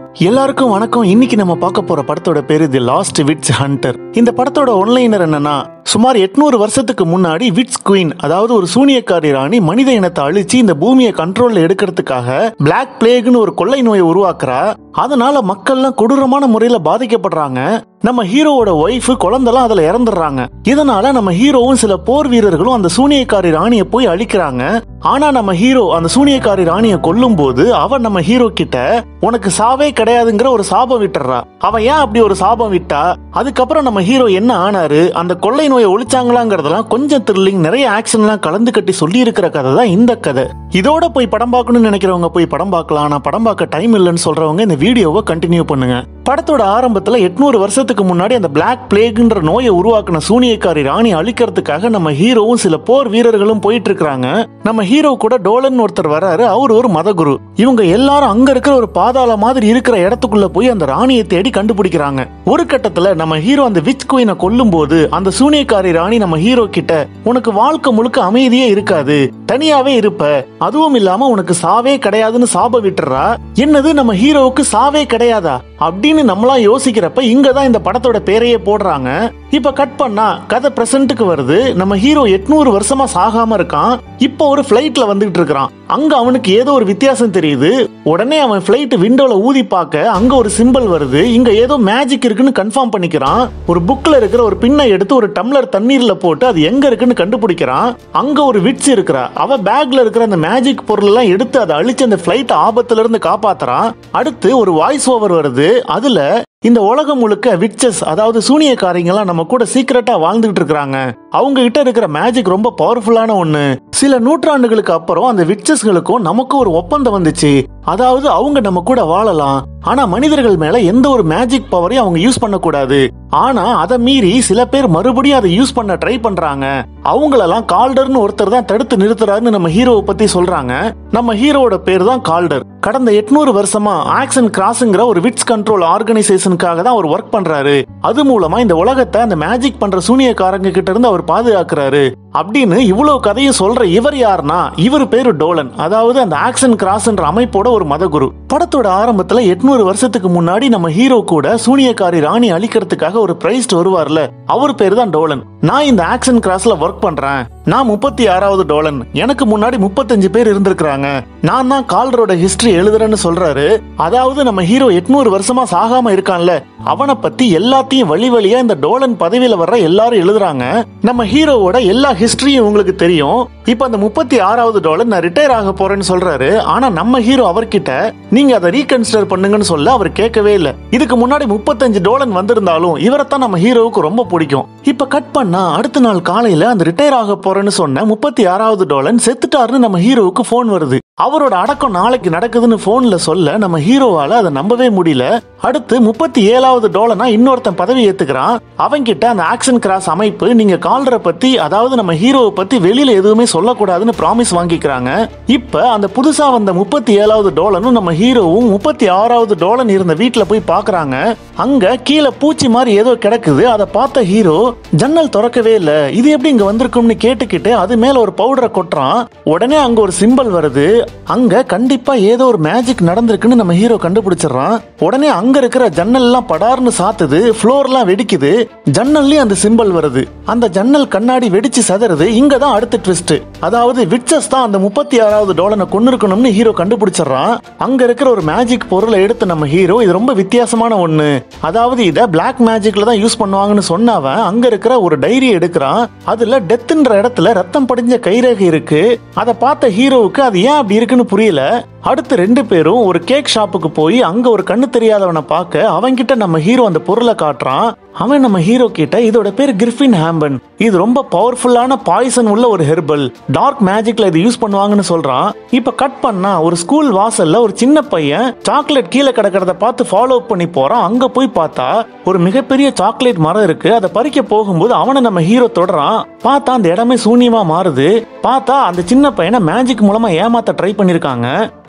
எல்லாருக்கும் வணக்கம் இன்னைக்கு நம்ம பார்க்க போற படத்தோட பேரு தி லாஸ்ட் விட்ஸ் ஹண்டர் இந்த படத்தோட ஒன்லைனர் என்னன்னா சுமார் எட்நூறு வருஷத்துக்கு முன்னாடி விட்ஸ் குயின் அதாவது ஒரு சூனியக்காரி ராணி மனித இனத்தை அழிச்சு இந்த பூமியை கண்ட்ரோல்ல எடுக்கிறதுக்காக பிளாக் பிளேக்னு ஒரு கொள்ளை நோயை உருவாக்குறா அதனால மக்கள்லாம் கொடூரமான முறையில பாதிக்கப்படுறாங்க நம்ம ஹீரோவோட ஒய்ஃப் குழந்தெல்லாம் அதுல இறந்துடுறாங்க இதனால நம்ம ஹீரோவும் சில போர் வீரர்களும் அந்த சூனியக்காரி ராணியை போய் அழிக்கிறாங்க ஆனா நம்ம ஹீரோ அந்த சூனியக்காரி ராணியை கொல்லும் போது அவன் நம்ம ஹீரோ கிட்ட உனக்கு சாவே கிடையாதுங்கிற ஒரு சாபம் விட்டுறா அவன் ஏன் அப்படி ஒரு சாபம் விட்டா அதுக்கப்புறம் நம்ம ஹீரோ என்ன ஆனாரு அந்த கொள்ளை நோயை ஒழிச்சாங்களாங்கிறதெல்லாம் கொஞ்சம் த்ரில்லிங் நிறைய ஆக்ஷன்லாம் கலந்து கட்டி சொல்லி இருக்கிற கதை தான் இந்த கதை இதோட போய் படம் பார்க்கணும்னு நினைக்கிறவங்க போய் படம் பார்க்கலாம் ஆனா படம் பார்க்க டைம் இல்லைன்னு சொல்றவங்க இந்த வீடியோவை கண்டினியூ பண்ணுங்க படத்தோட ஆரம்பத்துல எட்நூறு வருஷத்துக்கு முன்னாடி அந்த பிளாக் பிளேக்ன்ற நோயை உருவாக்குன சூனியக்காரி ராணி அழிக்கிறதுக்காக நம்ம ஹீரோவும் சில போர் வீரர்களும் போயிட்டு இருக்காங்க நம்ம ஹீரோ கூட டோலன் ஒருத்தர் வராரு அவர் ஒரு மதகுரு இவங்க எல்லாரும் அங்க இருக்கிற ஒரு பாதாள மாதிரி இருக்கிற இடத்துக்குள்ள போய் அந்த ராணியை தேடி கண்டுபிடிக்கிறாங்க ஒரு கட்டத்துல நம்ம ஹீரோ அந்த விச் குயினை கொல்லும் போது அந்த சூனியக்காரி ராணி நம்ம ஹீரோ கிட்ட உனக்கு வாழ்க்கை முழுக்க அமைதியே இருக்காது தனியாவே இருப்ப அதுவும் இல்லாம உனக்கு சாவே கிடையாதுன்னு சாப விட்டுறா என்னது நம்ம ஹீரோவுக்கு சாவே கிடையாதா அப்படின்னு நம்மளா யோசிக்கிறப்ப இங்கதான் இந்த படத்தோட பேரையே போடுறாங்க இப்ப கட் பண்ணா கதை பிரசன்ட்டுக்கு வருது நம்ம ஹீரோ எட்நூறு வருஷமா சாகாம இருக்கான் இப்போ ஒரு ஃபிளைட்ல வந்துகிட்டு இருக்கிறான் அங்க அவனுக்கு ஏதோ ஒரு வித்தியாசம் தெரியுது உடனே அவன் ஃபிளைட் விண்டோல ஊதி பார்க்க அங்க ஒரு சிம்பிள் வருது இங்க ஏதோ மேஜிக் இருக்குன்னு கன்ஃபார்ம் பண்ணிக்கிறான் ஒரு புக்ல இருக்கிற ஒரு பின்னை எடுத்து ஒரு டம்ளர் தண்ணீர்ல போட்டு அது எங்க இருக்குன்னு கண்டுபிடிக்கிறான் அங்க ஒரு விட்ஸ் இருக்கிறா அவ பேக்ல இருக்கிற அந்த மேஜிக் பொருள் எல்லாம் எடுத்து அதை அழிச்சு அந்த ஃபிளைட் ஆபத்துல இருந்து காப்பாத்துறான் அடுத்து ஒரு வாய்ஸ் ஓவர் வருது அதுல இந்த உலகம் முழுக்க விட்சஸ் அதாவது சூனியக்காரங்கெல்லாம் நம்ம கூட சீக்கிரட்டா வாழ்ந்துகிட்டு இருக்காங்க அவங்க கிட்ட இருக்கிற மேஜிக் ரொம்ப பவர்ஃபுல்லான ஒண்ணு சில நூற்றாண்டுகளுக்கு அப்புறம் அந்த விட்சஸ்களுக்கும் நமக்கு ஒரு ஒப்பந்தம் வந்துச்சு அதாவது அவங்க நம்ம கூட வாழலாம் ஆனா மனிதர்கள் மேல எந்த ஒரு மேஜிக் பவரையும் அவங்க யூஸ் பண்ணக்கூடாது ஆனா அதை மீறி சில பேர் மறுபடியும் அதை யூஸ் பண்ண ட்ரை பண்றாங்க அவங்களெல்லாம் கால்டர்னு ஒருத்தர் தான் தடுத்து நிறுத்துறாருன்னு நம்ம ஹீரோவை பத்தி சொல்றாங்க நம்ம ஹீரோவோட பேர் தான் கால்டர் கடந்த எட்நூறு வருஷமா ஆக்சன் கிராஸ்ங்கிற ஒரு விட்ஸ் கண்ட்ரோல் ஆர்கனைசேஷனுக்காக தான் அவர் ஒர்க் பண்றாரு அது மூலமா இந்த உலகத்தை அந்த மேஜிக் பண்ற சூனியக்காரங்க கிட்ட இருந்து அவர் பாதுகாக்கிறாரு அப்படின்னு இவ்வளவு கதையும் சொல்ற இவர் யாருன்னா இவர் பேரு டோலன் அதாவது அந்த ஆக்சன் கிராஸ்ன்ற அமைப்போட ஒரு மதகுரு படத்தோட ஆரம்பத்துல எட்நூறு வருஷத்துக்கு முன்னாடி நம்ம ஹீரோ கூட சூனியக்காரி ராணி அழிக்கிறதுக்காக ஒரு பிரைஸ்ட் வருவார்ல அவர் பேரு தான் டோலன் நான் இந்த ஆக்சன் கிராஸ்ல ஒர்க் பண்றேன் நான் முப்பத்தி ஆறாவது டோலன் எனக்கு முன்னாடி முப்பத்தஞ்சு பேர் இருந்திருக்கிறாங்க நான் தான் கால்டரோட ஹிஸ்டரி எழுதுறேன்னு சொல்றாரு அதாவது நம்ம ஹீரோ எட்நூறு வருஷமா சாகாம இருக்கான்ல அவனை பத்தி எல்லாத்தையும் வழி வழியா இந்த டோலன் பதவியில வர்ற எல்லாரும் எழுதுறாங்க நம்ம ஹீரோவோட எல்லா ஹிஸ்டரியும் உங்களுக்கு தெரியும் இப்ப அந்த முப்பத்தி ஆறாவது டாலர் நான் ரிட்டையர் ஆக போறேன்னு சொல்றாரு ஆனா நம்ம ஹீரோ அவர்கிட்ட நீங்க அதை ரீகன்சிடர் பண்ணுங்கன்னு சொல்ல அவர் கேட்கவே இல்ல இதுக்கு முன்னாடி முப்பத்தஞ்சு டோலன் வந்திருந்தாலும் இவரைத்தான் நம்ம ஹீரோவுக்கு ரொம்ப பிடிக்கும் இப்ப கட் பண்ணா அடுத்த நாள் காலையில அந்த ரிட்டையர் ஆக போறேன்னு சொன்ன முப்பத்தி ஆறாவது டோலன் செத்துட்டாருன்னு நம்ம ஹீரோவுக்கு போன் வருது அவரோட அடக்கம் நாளைக்கு நடக்குதுன்னு போன்ல சொல்ல நம்ம ஹீரோவால அதை நம்பவே முடியல அடுத்து முப்பத்தி ஏழாவது டோலனா இன்னொருத்தன் பதவி ஏத்துக்கிறான் அவன்கிட்ட அந்த ஆக்ஷன் கிராஸ் அமைப்பு நீங்க கால்டரை பத்தி அதாவது நம்ம ஹீரோவை பத்தி வெளியில எதுவுமே சொல்லக்கூடாதுன்னு ப்ராமிஸ் வாங்கிக்கிறாங்க இப்ப அந்த புதுசா வந்த முப்பத்தி ஏழாவது டோலனும் நம்ம ஹீரோவும் முப்பத்தி ஆறாவது டோலன் இருந்த வீட்டுல போய் பாக்குறாங்க அங்க கீழே பூச்சி மாதிரி ஏதோ கிடக்குது அதை பார்த்த ஹீரோ ஜன்னல் திறக்கவே இல்ல இது எப்படி இங்க வந்திருக்கும்னு கேட்டுக்கிட்டு அது மேல ஒரு பவுடரை கொட்டுறான் உடனே அங்க ஒரு சிம்பல் வருது அங்க கண்டிப்பா ஏதோ ஒரு மேஜிக் நடந்திருக்குன்னு நம்ம ஹீரோ கண்டுபிடிச்சிடுறான் உடனே அங்க இருக்கிற ஜன்னல் எல்லாம் படார்னு சாத்துது ஃப்ளோர் எல்லாம் வெடிக்குது ஜன்னல்லயும் அந்த சிம்பல் வருது அந்த ஜன்னல் கண்ணாடி வெடிச்சு சதறது இங்க தான் அடுத்த ட்விஸ்ட் அதாவது விட்சஸ் தான் அந்த முப்பத்தி ஆறாவது டோலனை கொண்டு இருக்கணும்னு ஹீரோ கண்டுபிடிச்சிடுறான் அங்க இருக்கிற ஒரு மேஜிக் பொருளை எடுத்த நம்ம ஹீரோ இது ரொம்ப வித்தியாசமான ஒண்ணு அதாவது இத பிளாக் மேஜிக்ல தான் யூஸ் பண்ணுவாங்கன்னு சொன்னவன் அங்க இருக்கிற ஒரு டைரி எடுக்கிறான் அதுல டெத்துன்ற இடத்துல ரத்தம் படிஞ்ச கைரேகை இருக்கு அதை பார்த்த ஹீரோவுக்கு அது ஏன் அப்படி இருக்குன்னு புரியல அடுத்து ரெண்டு பேரும் ஒரு கேக் ஷாப்புக்கு போய் அங்க ஒரு கண்ணு தெரியாதவனை பார்க்க அவன்கிட்ட நம்ம ஹீரோ அந்த பொருளை காட்டுறான் அவன் நம்ம ஹீரோ கிட்ட இதோட பேர் கிரிஃபின் ஹேம்பன் இது ரொம்ப பவர்ஃபுல்லான பாய்சன் உள்ள ஒரு ஹெர்பல் டார்க் மேஜிக்ல இது யூஸ் பண்ணுவாங்கன்னு சொல்றான் இப்ப கட் பண்ணா ஒரு ஸ்கூல் வாசல்ல ஒரு சின்ன பையன் சாக்லேட் கீழே கிடக்கிறத பார்த்து ஃபாலோ பண்ணி போறான் அங்க போய் பார்த்தா ஒரு மிகப்பெரிய சாக்லேட் மரம் இருக்கு அதை பறிக்க போகும்போது அவனை நம்ம ஹீரோ தொடறான் பார்த்தா அந்த இடமே சூன்யமா மாறுது பார்த்தா அந்த சின்ன பையனை மேஜிக் மூலமா ஏமாத்த ட்ரை பண்ணிருக்காங்க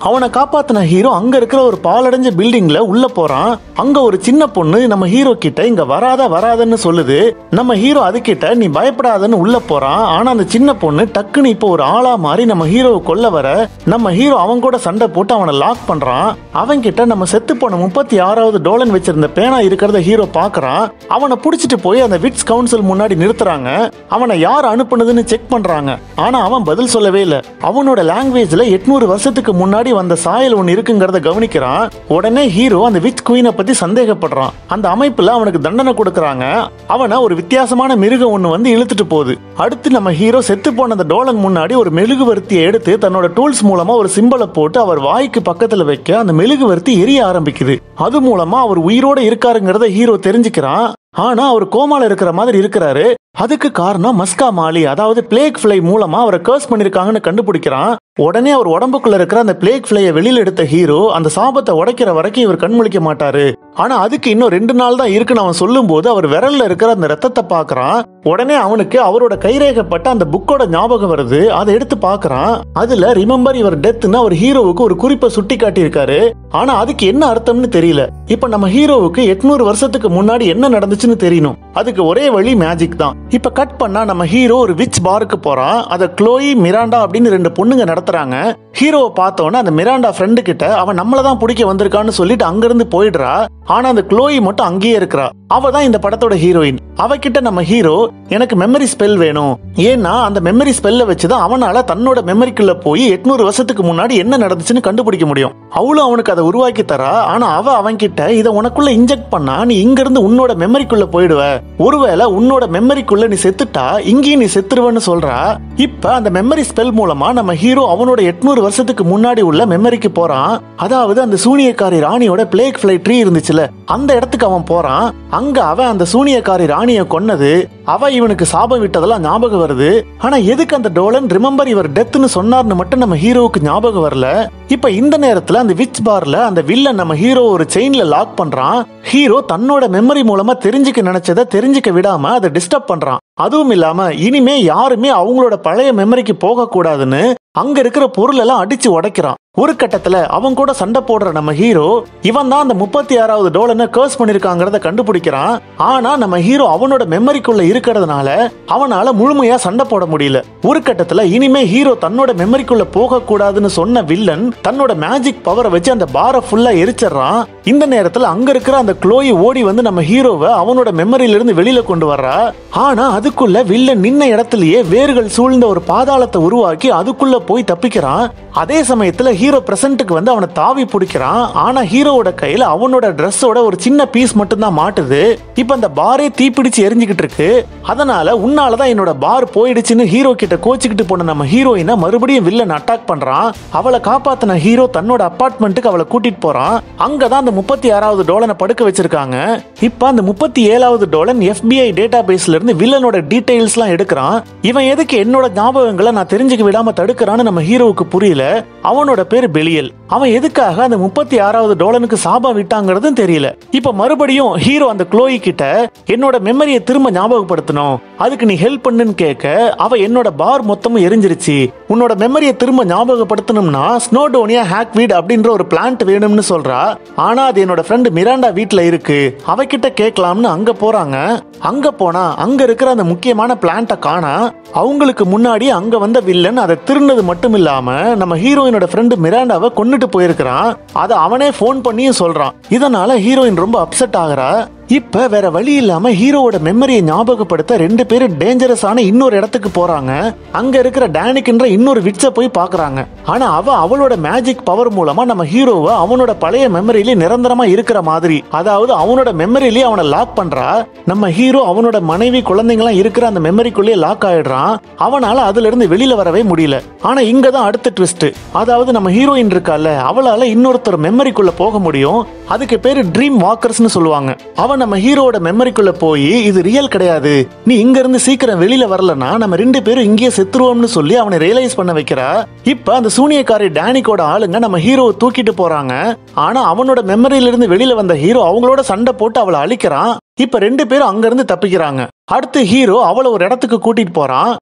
அவனை காப்பாத்தின ஹீரோ அங்க இருக்கிற ஒரு பாலடைஞ்ச பில்டிங்ல உள்ள போறான் அங்க ஒரு சின்ன பொண்ணு நம்ம ஹீரோ கிட்ட இங்க வராத வராதன்னு சொல்லுது நம்ம ஹீரோ அதுகிட்ட நீ பயப்படாதன்னு உள்ள போறான் ஆனா அந்த சின்ன பொண்ணு டக்குன்னு இப்போ ஒரு ஆளா மாறி நம்ம ஹீரோவை கொல்ல வர நம்ம ஹீரோ அவன் கூட சண்டை போட்டு அவனை லாக் பண்றான் அவன் கிட்ட நம்ம செத்து போன முப்பத்தி ஆறாவது டோலன் வச்சிருந்த பேனா இருக்கிறத ஹீரோ பாக்குறான் அவனை புடிச்சிட்டு போய் அந்த விட்ஸ் கவுன்சில் முன்னாடி நிறுத்துறாங்க அவனை யார் அனுப்புனதுன்னு செக் பண்றாங்க ஆனா அவன் பதில் சொல்லவே இல்ல அவனோட லாங்குவேஜ்ல எட்நூறு வருஷத்துக்கு முன்னாடி வந்த சாயல் ஒன்னு இருக்குங்கிறத கவனிக்கிறான் உடனே ஹீரோ அந்த விச் குயினை பத்தி சந்தேகப்படுறான் அந்த அமைப்புல அவனுக்கு தண்டனை கொடுக்கறாங்க அவனை ஒரு வித்தியாசமான மிருகம் ஒண்ணு வந்து இழுத்துட்டு போகுது அடுத்து நம்ம ஹீரோ செத்து போன அந்த டோலன் முன்னாடி ஒரு மெழுகுவர்த்தியை எடுத்து தன்னோட டூல்ஸ் மூலமா ஒரு சிம்பலை போட்டு அவர் வாய்க்கு பக்கத்துல வைக்க அந்த மெழுகுவர்த்தி எரிய ஆரம்பிக்குது அது மூலமா அவர் உயிரோட இருக்காருங்கிறத ஹீரோ தெரிஞ்சுக்கிறான் ஆனா அவர் கோமால இருக்கிற மாதிரி இருக்கிறாரு அதுக்கு காரணம் மஸ்கா மாலி அதாவது பிளேக் ஃபிளை மூலமா அவரை கர்ஸ் பண்ணிருக்காங்கன்னு கண்டுபிடிக்கிறான் உடனே அவர் உடம்புக்குள்ள இருக்கிற அந்த பிளேக் ஃபிளைய வெளியில எடுத்த ஹீரோ அந்த சாபத்தை உடைக்கிற வரைக்கும் இவர் கண்முழிக்க மாட்டாரு ஆனா அதுக்கு இன்னும் ரெண்டு நாள் தான் இருக்குன்னு அவன் சொல்லும்போது அவர் விரல்ல இருக்கிற அந்த ரத்தத்தை பாக்குறான் உடனே அவனுக்கு அவரோட கைரேகப்பட்ட அந்த புக்கோட ஞாபகம் வருது அதை எடுத்து பாக்குறான் அதுல ரிமெம்பர் இவர் டெத்னு அவர் ஹீரோவுக்கு ஒரு குறிப்பை சுட்டி காட்டியிருக்காரு ஆனா அதுக்கு என்ன அர்த்தம்னு தெரியல இப்ப நம்ம ஹீரோவுக்கு எட்நூறு வருஷத்துக்கு முன்னாடி என்ன நடந்துச்சுன்னு தெரியணும் அதுக்கு ஒரே வழி மேஜிக் தான் இப்ப கட் பண்ணா நம்ம ஹீரோ ஒரு விச் பாருக்கு போறான் அத க்ளோயி மிராண்டா அப்படின்னு ரெண்டு பொண்ணுங்க நடத்துறாங்க ஹீரோவை பார்த்தோன்னே அந்த மிராண்டா ஃப்ரெண்டு கிட்ட அவன் நம்மள தான் பிடிக்க வந்திருக்கான்னு சொல்லிட்டு அங்கிருந்து போயிடுறா ஆனா அந்த க்ளோயி மட்டும் அங்கேயே இருக்கிறா அவ தான் இந்த படத்தோட ஹீரோயின் அவகிட்ட நம்ம ஹீரோ எனக்கு மெமரி ஸ்பெல் வேணும் ஏன்னா அந்த மெமரி ஸ்பெல்ல வச்சுதான் அவனால தன்னோட மெமரிக்குள்ள போய் எட்நூறு வருஷத்துக்கு முன்னாடி என்ன நடந்துச்சுன்னு கண்டுபிடிக்க முடியும் அவளும் அவனுக்கு அதை உருவாக்கி தரா ஆனா அவ அவன்கிட்ட இதை உனக்குள்ள இன்ஜெக்ட் பண்ணா நீ இங்க இருந்து உன்னோட மெமரிக்குள்ள போயிடுவ ஒருவேளை உன்னோட மெமரிக்குள்ள நீ செத்துட்டா இங்கேயும் நீ செத்துருவன்னு சொல்றா இப்ப அந்த மெமரி ஸ்பெல் மூலமா நம்ம ஹீரோ அவனோட எட்நூறு வருஷத்துக்கு முன்னாடி உள்ள மெமரிக்கு போறான் அதாவது அந்த சூனியக்காரி ராணியோட பிளேக் ஃபிளை ட்ரீ இருந்துச்சுல அந்த இடத்துக்கு அவன் போறான் அங்க அவன் அந்த சூனியக்காரி ராணியை கொன்னது அவ இவனுக்கு சாபம் விட்டதெல்லாம் ஞாபகம் வருது ஆனா எதுக்கு அந்த டோலன் ரிமெம்பர் இவர் டெத்னு சொன்னார்னு மட்டும் நம்ம ஹீரோவுக்கு ஞாபகம் வரல இப்ப இந்த நேரத்துல அந்த விச் பார்ல அந்த வில்லன் நம்ம ஹீரோ ஒரு செயின்ல லாக் பண்றான் ஹீரோ தன்னோட மெமரி மூலமா தெரிஞ்சுக்க நினைச்சதை தெரிஞ்சுக்க விடாம அதை டிஸ்டர்ப் பண்றான் அதுவும் இல்லாம இனிமே யாருமே அவங்களோட பழைய மெமரிக்கு போக கூடாதுன்னு அங்க இருக்கிற பொருள் எல்லாம் அடிச்சு உடைக்கிறான் ஒரு கட்டத்துல அவன் கூட சண்டை போடுற நம்ம ஹீரோ இவன் தான் அந்த முப்பத்தி ஆறாவது டோலனை கர்ஸ் பண்ணிருக்காங்கிறத கண்டுபிடிக்கிறான் ஆனா நம்ம ஹீரோ அவனோட மெமரிக்குள்ள இருக்கிறதுனால அவனால முழுமையா சண்டை போட முடியல ஒரு கட்டத்துல இனிமே ஹீரோ தன்னோட மெமரிக்குள்ள போக கூடாதுன்னு சொன்ன வில்லன் தன்னோட மேஜிக் பவரை வச்சு அந்த பாரை ஃபுல்லா எரிச்சிடுறான் இந்த நேரத்துல அங்க இருக்கிற அந்த க்ளோயி ஓடி வந்து நம்ம ஹீரோவை அவனோட மெமரியில இருந்து வெளியில கொண்டு வர்றா ஆனா அதுக்குள்ள வில்லன் நின்ன இடத்துலயே வேர்கள் சூழ்ந்த ஒரு பாதாளத்தை உருவாக்கி அதுக்குள்ள போய் தப்பிக்கிறான் அதே சமயத்துல ஹீரோ பிரசன்ட்டுக்கு வந்து அவனை தாவி பிடிக்கிறான் ஆனா ஹீரோவோட கையில அவனோட ட்ரெஸ்ஸோட ஒரு சின்ன பீஸ் மட்டும்தான் மாட்டுது இப்ப அந்த பாரே தீப்பிடிச்சு எரிஞ்சுக்கிட்டு இருக்கு அதனால உன்னாலதான் என்னோட பார் போயிடுச்சுன்னு ஹீரோ கிட்ட கோச்சிக்கிட்டு போன நம்ம ஹீரோயினை மறுபடியும் வில்லன் அட்டாக் பண்றான் அவளை காப்பாத்தின ஹீரோ தன்னோட அப்பார்ட்மெண்ட்டுக்கு அவளை கூட்டிட்டு போறான் அங்கதான் அந்த முப்பத்தி ஆறாவது டோலனை படுக்க வச்சிருக்காங்க இப்ப அந்த முப்பத்தி ஏழாவது டோலன் FBI டேட்டா பேஸ்ல இருந்து வில்லனோட டீடைல்ஸ் எல்லாம் எடுக்கிறான் இவன் எதுக்கு என்னோட ஞாபகங்களை நான் தெரிஞ்சுக்க விடாம தடுக்கிறான்னு நம்ம ஹீரோவுக்கு புரியல அவனோட பேர் பெலியல் அவன் எதுக்காக அந்த முப்பத்தி ஆறாவது டோலனுக்கு சாபம் விட்டாங்கிறதும் தெரியல இப்ப மறுபடியும் ஹீரோ அந்த க்ளோயி கிட்ட என்னோட மெமரியை திரும்ப ஞாபகப்படுத்தணும் அதுக்கு நீ ஹெல்ப் பண்ணுன்னு கேட்க அவ என்னோட பார் மொத்தமும் எரிஞ்சிருச்சு உன்னோட மெமரியை திரும்ப ஞாபகப்படுத்தணும்னா ஸ்னோடோனியா ஹாக்வீட் அப்படின்ற ஒரு பிளான்ட் வேணும்னு சொல்றா ஆனா அது என்னோட ஃப்ரெண்டு மிராண்டா வீட்ல இருக்கு அவகிட்ட கேட்கலாம்னு அங்க போறாங்க அங்க போனா அங்க இருக்கிற அந்த முக்கியமான பிளான்ட்டை காணா அவங்களுக்கு முன்னாடி அங்க வந்த வில்லன் அதை திருடினது மட்டும் இல்லாம நம்ம ஹீரோயினோட ஃப்ரெண்டு மிராண்டாவை கொன்னுட்டு போயிருக்கிறான் அதை அவனே ஃபோன் பண்ணியும் சொல்றான் இதனால ஹீரோயின் ரொம்ப அப்செட் ஆகுறா இப்ப வேற வழி இல்லாம ஹீரோவோட மெமரியை ஞாபகப்படுத்த ரெண்டு பேரும் டேஞ்சரஸான இன்னொரு இடத்துக்கு போறாங்க அங்க இருக்கிற டேனிக்ன்ற இன்னொரு விட்ச போய் பாக்குறாங்க ஆனா அவ அவளோட மேஜிக் பவர் மூலமா நம்ம ஹீரோவை அவனோட பழைய மெமரியிலே நிரந்தரமா இருக்கிற மாதிரி அதாவது அவனோட மெமரியிலே அவனை லாக் பண்றா நம்ம ஹீரோ அவனோட மனைவி குழந்தைங்களாம் இருக்கிற அந்த மெமரிக்குள்ளேயே லாக் ஆயிடுறான் அவனால அதுல இருந்து வெளியில வரவே முடியல ஆனா இங்க தான் அடுத்த ட்விஸ்ட் அதாவது நம்ம ஹீரோயின் இருக்கால அவளால இன்னொருத்தர் மெமரிக்குள்ள போக முடியும் அதுக்கு பேரு ட்ரீம் வாக்கர்ஸ்னு சொல்லுவாங்க அவன் நம்ம ஹீரோவோட மெமரிக்குள்ள போய் இது ரியல் கிடையாது நீ இங்க இருந்து சீக்கிரம் வெளியில வரலனா நம்ம ரெண்டு பேரும் இங்கேயே செத்துருவோம்னு சொல்லி அவனை ரியலைஸ் பண்ண வைக்கிறா இப்ப அந்த சூனியக்காரி டேனிக்கோட ஆளுங்க நம்ம ஹீரோவை தூக்கிட்டு போறாங்க ஆனா அவனோட மெமரியில இருந்து வெளியில வந்த ஹீரோ அவங்களோட சண்டை போட்டு அவளை அழிக்கிறான் இப்ப ரெண்டு பேரும் அங்க இருந்து தப்பிக்கிறாங்க அடுத்து ஹீரோ அவளை ஒரு இடத்துக்கு கூட்டிட்டு போறான்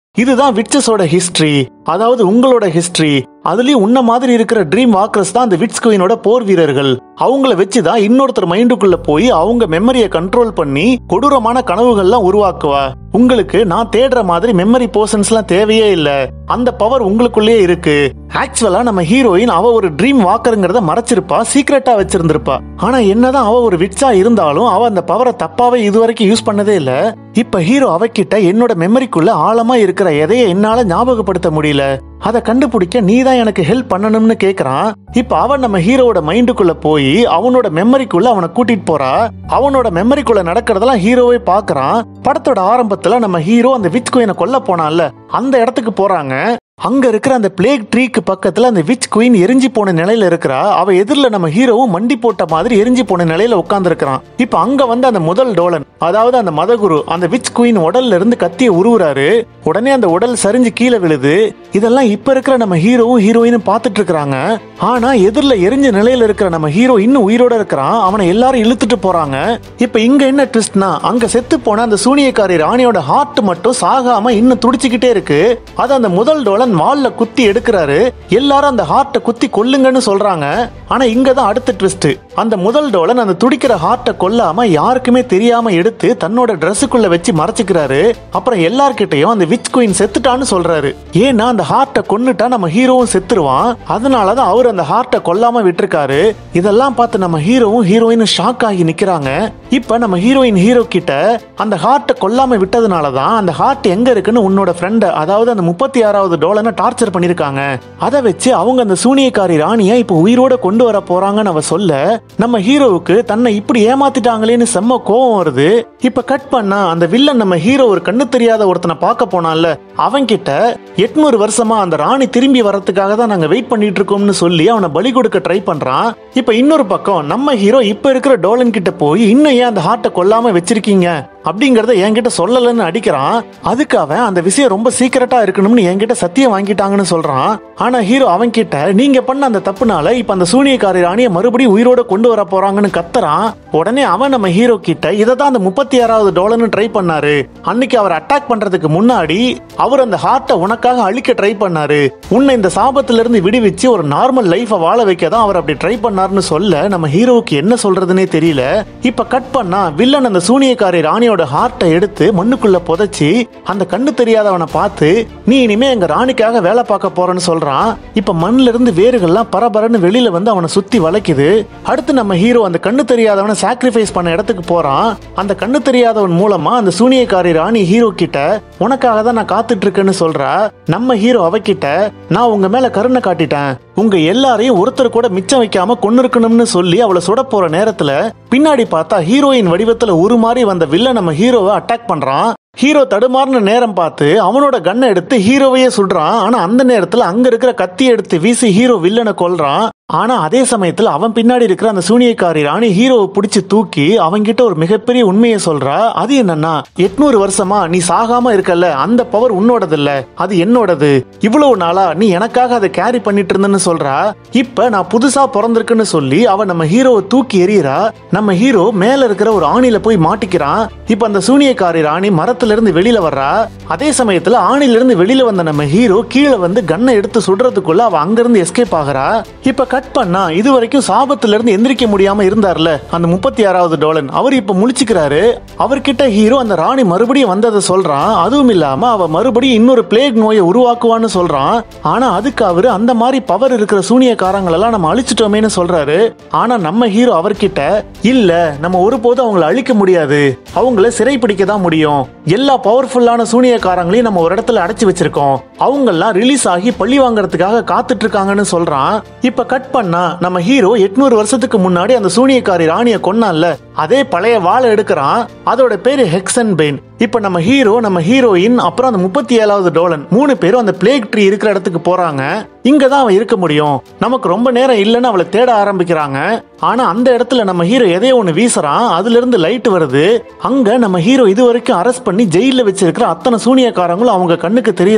இதுதான் விட்சஸோட ஹிஸ்டரி அதாவது உங்களோட ஹிஸ்டரி அதுலயும் உன்ன மாதிரி இருக்கிற ட்ரீம் வாக்கர்ஸ் தான் அந்த விட்ஸ் குயினோட போர் வீரர்கள் அவங்கள வச்சுதான் இன்னொருத்தர் மைண்டுக்குள்ள போய் அவங்க மெமரியை கண்ட்ரோல் பண்ணி கொடூரமான கனவுகள்லாம் உருவாக்குவா உங்களுக்கு நான் தேடுற மாதிரி மெமரி போர்ஷன்ஸ்லாம் தேவையே இல்ல அந்த பவர் உங்களுக்குள்ளேயே இருக்கு ஆக்சுவலா நம்ம ஹீரோயின் அவ ஒரு ட்ரீம் வாக்கருங்கிறத மறைச்சிருப்பா சீக்ரெட்டா வச்சிருந்திருப்பா ஆனா என்னதான் அவ ஒரு விட்ஸா இருந்தாலும் அவ அந்த பவரை தப்பாவே இதுவரைக்கும் யூஸ் பண்ணதே இல்ல இப்ப ஹீரோ அவகிட்ட என்னோட மெமரிக்குள்ள ஆழமா இருக்கிற எதைய என்னால ஞாபகப்படுத்த முடியல அதை கண்டுபிடிக்க நீ தான் எனக்கு ஹெல்ப் பண்ணணும்னு கேக்குறான் இப்ப அவன் நம்ம ஹீரோவோட மைண்டுக்குள்ள போய் அவனோட மெமரிக்குள்ள அவனை கூட்டிட்டு போறா அவனோட மெமரிக்குள்ள நடக்கிறதெல்லாம் ஹீரோவே பாக்குறான் படத்தோட ஆரம்பத்துல நம்ம ஹீரோ அந்த விச் குயினை கொல்ல போனான்ல அந்த இடத்துக்கு போறாங்க அங்க இருக்கிற அந்த பிளேக் ட்ரீக்கு பக்கத்துல அந்த விச் குயின் எரிஞ்சு போன நிலையில இருக்கிறா அவ எதிரில் நம்ம ஹீரோவும் மண்டி போட்ட மாதிரி எரிஞ்சு போன நிலையில உட்கார்ந்து இருக்கிறான் இப்ப அங்க வந்து அந்த முதல் டோலன் அதாவது அந்த மதகுரு அந்த விச் குயின் உடல்ல இருந்து கத்திய உருவுறாரு உடனே அந்த உடல் சரிஞ்சு கீழே விழுது இதெல்லாம் இப்ப இருக்கிற நம்ம ஹீரோவும் ஹீரோயினும் பார்த்துட்டு இருக்கிறாங்க ஆனா எதிரில் எரிஞ்ச நிலையில இருக்கிற நம்ம ஹீரோ இன்னும் உயிரோட இருக்கிறான் அவனை எல்லாரும் இழுத்துட்டு போறாங்க இப்ப இங்க என்ன ட்விஸ்ட்னா அங்க செத்து போன அந்த சூனியக்காரி ராணியோட ஹார்ட் மட்டும் சாகாம இன்னும் துடிச்சுக்கிட்டே இருக்கு அது அந்த முதல் டோலன் வால்ல குத்தி எடுக்கிறாரு எல்லாரும் அந்த ஹார்ட்டை குத்தி கொல்லுங்கன்னு சொல்றாங்க ஆனா இங்க தான் அடுத்த ட்விஸ்ட் அந்த முதல் டோலன் அந்த துடிக்கிற ஹார்ட்டை கொல்லாம யாருக்குமே தெரியாம எடுத்து தன்னோட ட்ரெஸ்ஸுக்குள்ள வச்சு மறைச்சுக்கிறாரு அப்புறம் எல்லார்கிட்டயும் அந்த விச் குயின் செத்துட்டான்னு சொல்றாரு ஏன்னா அந்த ஹார்ட்டை கொன்னுட்டா நம்ம ஹீரோவும் செத்துருவான் அதனாலதான் அவர் அந்த ஹார்ட்டை கொல்லாம விட்டுருக்காரு இதெல்லாம் பார்த்து நம்ம ஹீரோவும் ஹீரோயினும் ஷாக் ஆகி நிக்கிறாங்க இப்ப நம்ம ஹீரோயின் ஹீரோ கிட்ட அந்த ஹார்ட்டை கொல்லாம விட்டதுனாலதான் அந்த ஹார்ட் எங்க இருக்குன்னு உன்னோட ஃப்ரெண்ட் அதாவது அந்த முப்பத்தி ஆறாவது டோலனை டார்ச்சர் பண்ணிருக்காங்க அதை வச்சு அவங்க அந்த சூனியக்காரி ராணியை இப்ப உயிரோட கொண்டு வர போறாங்கன்னு அவ சொல்ல நம்ம ஹீரோவுக்கு தன்னை இப்படி ஏமாத்திட்டாங்களேன்னு செம்ம கோவம் வருது இப்ப கட் பண்ணா அந்த வில்லன் நம்ம ஹீரோ ஒரு கண்ணு தெரியாத ஒருத்தனை பார்க்க போனான்ல அவன் கிட்ட எட்நூறு வருஷமா அந்த ராணி திரும்பி வரதுக்காக தான் நாங்க வெயிட் பண்ணிட்டு இருக்கோம்னு சொல்லி அவனை பலி கொடுக்க ட்ரை பண்றான் இப்ப இன்னொரு பக்கம் நம்ம ஹீரோ இப்ப இருக்கிற டோலன் கிட்ட போய் இன்னும் ஏன் அந்த ஹார்ட்டை கொல்லாம வச்சிருக்கீங்க அப்படிங்கறத என்கிட்ட சொல்லலன்னு அடிக்கிறான் அதுக்கு அவன் அந்த விஷயம் ரொம்ப சீக்கிரட்டா இருக்கணும்னு என்கிட்ட சத்தியம் வாங்கிட்டாங்கன்னு சொல்றான் ஆனா ஹீரோ அவன் கிட்ட நீங்க பண்ண அந்த தப்புனால இப்ப அந்த சூனியக்காரி ராணியை மறுபடியும் உயிரோட கொண்டு வர போறாங்கன்னு கத்துறான் உடனே அவன் நம்ம ஹீரோ கிட்ட இதை தான் அந்த முப்பத்தி ஆறாவது டோலர்னு ட்ரை பண்ணாரு அன்னைக்கு அவர் அட்டாக் பண்றதுக்கு முன்னாடி அவர் அந்த ஹார்ட்டை உனக்காக அழிக்க ட்ரை பண்ணாரு உன்னை இந்த சாபத்துல இருந்து விடுவிச்சு ஒரு நார்மல் லைஃபை வாழ வைக்க தான் அவர் அப்படி ட்ரை பண்ணாருன்னு சொல்ல நம்ம ஹீரோவுக்கு என்ன சொல்றதுனே தெரியல இப்ப கட் பண்ணா வில்லன் அந்த சூனியக்காரி ராணியோட ஹார்ட்டை எடுத்து மண்ணுக்குள்ள புதைச்சி அந்த கண்ணு தெரியாதவனை பார்த்து நீ இனிமே எங்க ராணிக்காக வேலை பார்க்க போறேன்னு சொல்றான் இப்ப மண்ணுல இருந்து வேர்கள்லாம் பரபரன்னு வெளியில வந்து அவனை சுத்தி வளைக்குது அடுத்து நம்ம ஹீரோ அந்த கண்ணு தெரியாதவனை சாக்ரிஃபைஸ் பண்ண இடத்துக்கு போறான் அந்த கண்ணு தெரியாதவன் மூலமா அந்த சூனியக்காரி ராணி ஹீரோ கிட்ட உனக்காக தான் நான் காத்துட்டு இருக்கேன்னு சொல்றா நம்ம ஹீரோ அவகிட்ட நான் உங்க மேல கருணை காட்டிட்டேன் உங்க எல்லாரையும் ஒருத்தர் கூட மிச்சம் வைக்காம கொண்டு இருக்கணும்னு சொல்லி அவளை சுட போற நேரத்துல பின்னாடி பார்த்தா ஹீரோயின் வடிவத்துல உருமாறி வந்த வில்ல நம்ம ஹீரோவை அட்டாக் பண்றான் ஹீரோ தடுமாறின நேரம் பார்த்து அவனோட கன்னை எடுத்து ஹீரோவையே சுடுறான் ஆனா அந்த நேரத்துல அங்க இருக்கிற கத்தி எடுத்து வீசி ஹீரோ வில்லனை கொல்றான் ஆனா அதே சமயத்துல அவன் பின்னாடி இருக்கிற அந்த சூனியக்காரி ராணி ஹீரோவை பிடிச்சு தூக்கி அவன்கிட்ட ஒரு மிகப்பெரிய உண்மையை சொல்றா அது என்னன்னா எட்நூறு வருஷமா நீ சாகாம இருக்கல்ல அந்த பவர் உன்னோடது இல்ல அது என்னோடது இவ்வளவு நாளா நீ எனக்காக அதை கேரி பண்ணிட்டு இருந்தேன்னு சொல்றா இப்ப நான் புதுசா பிறந்திருக்குன்னு சொல்லி அவ நம்ம ஹீரோவை தூக்கி எறியறா நம்ம ஹீரோ மேல இருக்கிற ஒரு ஆணில போய் மாட்டிக்கிறான் இப்ப அந்த சூனியக்காரி ராணி மரத்துல இருந்து வெளியில வர்றா அதே சமயத்துல ஆணில இருந்து வெளியில வந்த நம்ம ஹீரோ கீழே வந்து கன்னை எடுத்து சுடுறதுக்குள்ள அவ அங்கிருந்து எஸ்கேப் ஆகுறா இப்ப கட் பண்ணா இது வரைக்கும் சாபத்துல இருந்து எந்திரிக்க முடியாம இருந்தார்ல அந்த முப்பத்தி ஆறாவது டோலன் அவர் இப்ப முழிச்சுக்கிறாரு அவர்கிட்ட ஹீரோ அந்த ராணி மறுபடியும் வந்ததை சொல்றான் அதுவும் இல்லாம அவ மறுபடியும் இன்னொரு பிளேக் நோயை உருவாக்குவான்னு சொல்றான் ஆனா அதுக்கு அவரு அந்த மாதிரி பவர் இருக்கிற சூனியக்காரங்களெல்லாம் நம்ம அழிச்சிட்டோமேன்னு சொல்றாரு ஆனா நம்ம ஹீரோ அவர்கிட்ட இல்ல நம்ம ஒருபோதும் அவங்கள அழிக்க முடியாது அவங்கள சிறைப்பிடிக்க தான் முடியும் எல்லா பவர்ஃபுல்லான சூனியக்காரங்களையும் நம்ம ஒரு இடத்துல அடைச்சு வச்சிருக்கோம் அவங்கெல்லாம் ரிலீஸ் ஆகி பழி வாங்குறதுக்காக காத்துட்டு இருக்காங்கன்னு சொல்றான் இப்ப கட் பண்ணா நம்ம ஹீரோ எட்நூறு வருஷத்துக்கு முன்னாடி அந்த சூனியக்காரி ராணிய கொன்னான்ல அதே பழைய வாழை எடுக்கிறான் அதோட பேரு ஹெக்ஸன் பெயின் இப்ப நம்ம ஹீரோ நம்ம ஹீரோயின் அப்புறம் அந்த முப்பத்தி ஏழாவது டோலன் மூணு பேரும் அந்த பிளேக் ட்ரீ இருக்கிற இடத்துக்கு போறாங்க இங்க தான் அவன் இருக்க முடியும் நமக்கு ரொம்ப நேரம் இல்லைன்னு அவளை தேட ஆரம்பிக்கிறாங்க ஆனா அந்த இடத்துல நம்ம ஹீரோ எதையோ ஒண்ணு வீசுறான் அதுல இருந்து லைட் வருது அங்க நம்ம ஹீரோ இது வரைக்கும் அரெஸ்ட் பண்ணி ஜெயில வச்சிருக்கிற அத்தனை சூனியக்காரங்களும் அவங்க கண்ணுக்கு தெரியறாங்க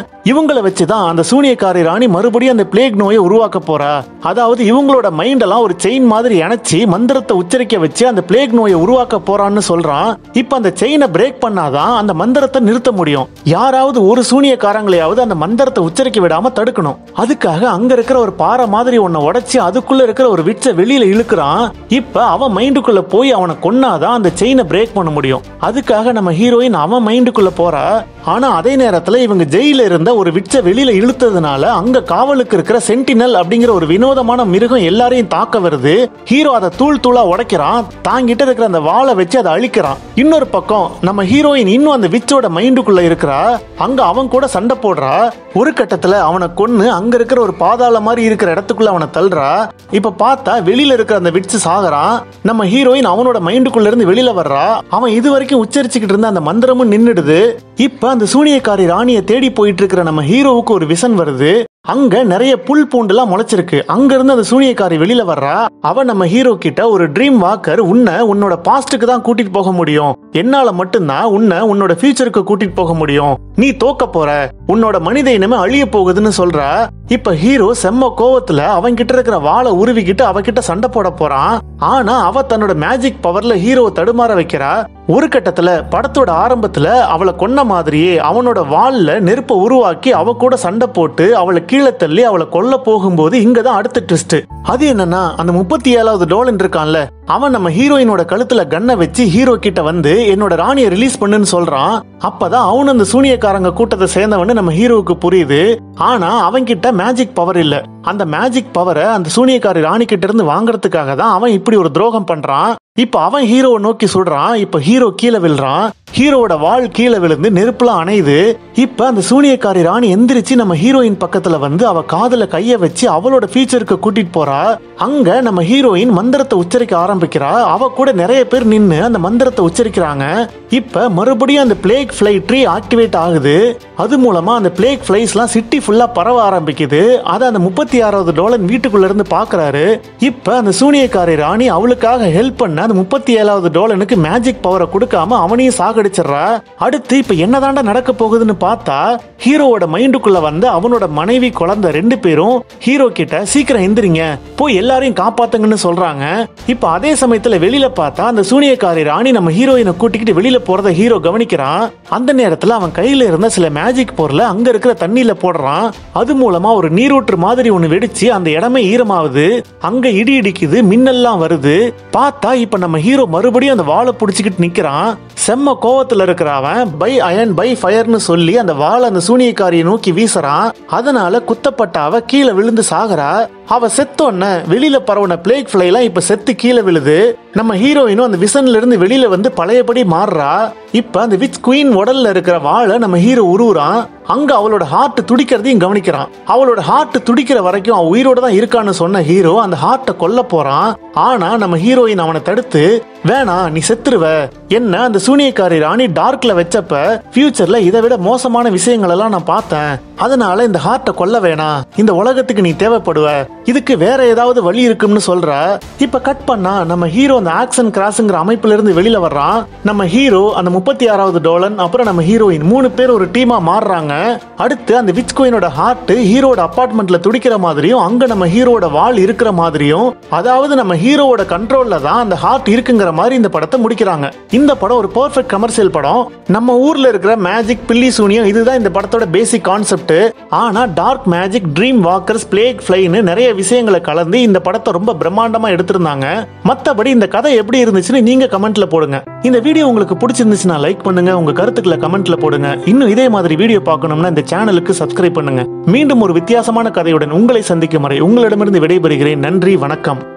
இவங்கள வச்சுதான் அந்த சூனியக்காரி ராணி மறுபடியும் அந்த பிளேக் நோயை உருவாக்க போறா அதாவது இவங்களோட மைண்ட் எல்லாம் ஒரு செயின் மாதிரி இணைச்சி மந்திரத்தை உச்சரிக்க வச்சு அந்த பிளேக் நோயை உருவாக்க போறான்னு சொல்றான் இப்ப அந்த செயினை பிரேக் பண்ணாதான் அந்த மந்திரத்தை நிறுத்த முடியும் யாராவது ஒரு சூனியக்காரங்களையாவது அந்த மந்திரத்தை உச்சரிக்க விடாம தடுக்கணும் அதுக்காக அங்க இருக்கிற ஒரு பாறை மாதிரி ஒன்ன உடைச்சு அதுக்குள்ள இருக்கிற ஒரு விட்ச வெளியில இழுக்கிறான் இப்ப அவன் மைண்டுக்குள்ள போய் அவனை கொன்னாதான் அந்த செயினை பிரேக் பண்ண முடியும் அதுக்காக நம்ம ஹீரோயின் அவன் மைண்டுக்குள்ள போறா ஆனா அதே நேரத்துல இவங்க ஜெயில இருந்த ஒரு விட்ச வெளியில இழுத்ததுனால அங்க காவலுக்கு இருக்கிற சென்டினல் அப்படிங்கிற ஒரு வினோதமான மிருகம் எல்லாரையும் தாக்க வருது ஹீரோ அதை தூள் தூளா உடைக்கிறான் தாங்கிட்ட இருக்கிற அந்த வாளை வச்சு அதை அழிக்கிறான் இன்னொரு பக்கம் நம்ம ஹீரோயின் இன்னும் அந்த விச்சோட மைண்டுக்குள்ள இருக்கிறா அங்க அவன் கூட சண்டை போடுறா ஒரு கட்டத்துல அவனை கொன்னு அங்க இருக்கிற ஒரு பாதாள மாதிரி இருக்கிற இடத்துக்குள்ள அவனை தள்ளுறா இப்ப பார்த்தா வெளியில இருக்கிற அந்த விட்ஸ் சாகுறான் நம்ம ஹீரோயின் அவனோட மைண்டுக்குள்ள இருந்து வெளியில வர்றா அவன் இது வரைக்கும் உச்சரிச்சுக்கிட்டு இருந்த அந்த மந்திரமும் நின்னுடுது இப்ப அந்த சூனியக்காரி ராணியை தேடி போயிட்டு இருக்கிற நம்ம ஹீரோவுக்கு ஒரு விசன் வருது அங்க நிறைய புல் பூண்டுலாம் முளைச்சிருக்கு அங்க இருந்து அந்த சூனியக்காரி வெளியில வர்றா அவ நம்ம ஹீரோ கிட்ட ஒரு ட்ரீம் வாக்கர் உன்னை உன்னோட பாஸ்டுக்கு தான் கூட்டிட்டு போக முடியும் என்னால மட்டும்தான் உன்னை உன்னோட ஃபியூச்சருக்கு கூட்டிட்டு போக முடியும் நீ தோக்க போற உன்னோட மனித இனமே அழிய போகுதுன்னு சொல்ற இப்ப ஹீரோ செம்ம கோவத்துல அவன் கிட்ட இருக்கிற வாளை உருவிக்கிட்டு அவகிட்ட சண்டை போட போறான் ஆனா அவ தன்னோட மேஜிக் பவர்ல ஹீரோவை தடுமாற வைக்கிறா ஒரு கட்டத்துல படத்தோட ஆரம்பத்துல அவளை கொன்ன மாதிரியே அவனோட வாள்ல நெருப்பை உருவாக்கி அவ கூட சண்டை போட்டு அவளை கீழே தள்ளி அவளை கொல்ல போகும்போது இங்கதான் அடுத்த ட்விஸ்ட் அது என்னன்னா அந்த முப்பத்தி ஏழாவது டோலன் இருக்கான்ல அவன் நம்ம ஹீரோயினோட கழுத்துல கன்னை வச்சு ஹீரோ கிட்ட வந்து என்னோட ராணியை ரிலீஸ் பண்ணுன்னு சொல்றான் அப்பதான் அவன் அந்த சூனியக்காரங்க கூட்டத்தை சேர்ந்தவன்னு நம்ம ஹீரோவுக்கு புரியுது ஆனா அவன் கிட்ட மேஜிக் பவர் இல்ல அந்த மேஜிக் பவரை அந்த சூனியக்காரி ராணி கிட்ட இருந்து வாங்குறதுக்காக தான் அவன் இப்படி ஒரு துரோகம் பண்றான் இப்ப அவன் ஹீரோவை நோக்கி சொல்றான் இப்ப ஹீரோ கீழே விழுறான் ஹீரோவோட வாள் கீழே விழுந்து நெருப்புலாம் அணையுது இப்ப அந்த சூனியக்காரி ராணி எந்திரிச்சு நம்ம ஹீரோயின் பக்கத்துல வந்து அவ காதுல கைய வச்சு அவளோட ஃபீச்சருக்கு கூட்டிட்டு போறா அங்க நம்ம ஹீரோயின் மந்திரத்தை உச்சரிக்க ஆரம்பிக்கிறா அவ கூட நிறைய பேர் நின்னு அந்த மந்திரத்தை உச்சரிக்கிறாங்க இப்ப மறுபடியும் அந்த பிளேக் ஃபிளை ட்ரீ ஆக்டிவேட் ஆகுது அது மூலமா அந்த பிளேக் ஃபிளைஸ்லாம் சிட்டி ஃபுல்லா பரவ ஆரம்பிக்குது அதை அந்த முப்பத்தி ஆறாவது டோலன் வீட்டுக்குள்ள இருந்து பாக்குறாரு இப்ப அந்த சூனியக்காரி ராணி அவளுக்காக ஹெல்ப் பண்ண அந்த முப்பத்தி ஏழாவது டோலனுக்கு மேஜிக் பவரை கொடுக்காம அவனையும் சாகடிச்சிடுறா அடுத்து இப்ப என்னதாண்டா நடக்க போகுதுன்னு பார்த்தா ஹீரோவோட மைண்டுக்குள்ள வந்து அவனோட மனைவி குழந்தை ரெண்டு பேரும் ஹீரோ கிட்ட சீக்கிரம் எந்திரிங்க போய் எல்லாரையும் காப்பாத்துங்கன்னு சொல்றாங்க இப்ப அதே சமயத்துல வெளியில பார்த்தா அந்த சூனியக்காரி ராணி நம்ம ஹீரோயினை கூட்டிக்கிட்டு வெளியில போறத ஹீரோ கவனிக்கிறான் அந்த நேரத்துல அவன் கையில இருந்த சில மேஜிக் பொருளை அங்க இருக்கிற தண்ணியில போடுறான் அது மூலமா ஒரு நீரூற்று மாதிரி ஒண்ணு வெடிச்சு அந்த இடமே ஈரமாகுது அங்க இடி இடிக்குது மின்னல்லாம் வருது பார்த்தா இப்ப நம்ம ஹீரோ மறுபடியும் அந்த வாளை புடிச்சுக்கிட்டு நிக்கிறான் செம்ம கோவத்துல இருக்கிற அவன் பை அயன் பை ஃபயர்னு சொல்லி அந்த வாளை அந்த சூனியக்காரியை நோக்கி வீசுறான் அதனால குத்தப்பட்ட அவ கீழே விழுந்து சாகுறா அவ செத்தோன்ன வெளியில பரவுன பிளேக் ஃபிளைலாம் இப்ப செத்து கீழே விழுது நம்ம ஹீரோயினும் அந்த விசன்ல இருந்து வெளியில வந்து பழையபடி மாறுறா இப்ப அந்த விச் குயின் உடல்ல இருக்கிற வாளை நம்ம ஹீரோ உருவுறான் அங்க அவளோட ஹார்ட் துடிக்கிறதையும் கவனிக்கிறான் அவளோட ஹார்ட் துடிக்கிற வரைக்கும் அவன் உயிரோட தான் இருக்கான்னு சொன்ன ஹீரோ அந்த ஹார்ட்டை கொல்ல போறான் ஆனா நம்ம ஹீரோயின் அவனை தடுத்து வேணாம் நீ செத்துருவ என்ன அந்த சூனியக்காரி ராணி டார்க்ல வச்சப்ப ஃபியூச்சர்ல இதை விட மோசமான விஷயங்கள் எல்லாம் நான் பார்த்தேன் அதனால இந்த ஹார்ட்டை கொல்ல வேணாம் இந்த உலகத்துக்கு நீ தேவைப்படுவ இதுக்கு வேற ஏதாவது வழி இருக்கும்னு சொல்ற இப்ப கட் பண்ணா நம்ம ஹீரோ அந்த ஆக்சன் கிராஸ்ங்கிற அமைப்புல இருந்து வெளியில வர்றான் நம்ம ஹீரோ அந்த முப்பத்தி ஆறாவது டோலன் அப்புறம் நம்ம ஹீரோயின் மூணு பேர் ஒரு டீமா மாறுறாங்க அடுத்து அந்த விச் கோயினோட ஹார்ட் ஹீரோட அபார்ட்மெண்ட்ல துடிக்கிற மாதிரியும் அங்க நம்ம ஹீரோட வால் இருக்கிற மாதிரியும் அதாவது நம்ம ஹீரோவோட கண்ட்ரோல்ல தான் அந்த ஹார்ட் இருக்குங்கிற மாதிரி இந்த படத்தை முடிக்கிறாங்க இந்த படம் ஒரு பெர்ஃபெக்ட் கமர்ஷியல் படம் நம்ம ஊர்ல இருக்கிற மேஜிக் பில்லி சூனியம் இதுதான் இந்த படத்தோட பேசிக் கான்செப்ட் ஆனா dark magic dream walkers black ஃபிளைன்னு நிறைய விஷயங்களை கலந்து இந்த படத்தை ரொம்ப பிரம்மாண்டமா எடுத்திருந்தாங்க மத்தபடி இந்த கதை எப்படி இருந்துச்சுன்னு நீங்க கமெண்ட்ல போடுங்க இந்த வீடியோ உங்களுக்கு பிடிச்சிருந்துச்சுன்னா லைக் பண்ணுங்க உங்க கருத்துக்களை கமெண்ட்ல போடுங்க இன்னும் இதே மாதிரி வீடியோ பார்க்கணும்னா இந்த சேனலுக்கு சப்ஸ்கிரைப் பண்ணுங்க மீண்டும் ஒரு வித்தியாசமான கதையுடன் உங்களை சந்திக்கும் வரை உங்களிடமிருந்து விடைபெறுகிறேன் நன்றி வணக்கம்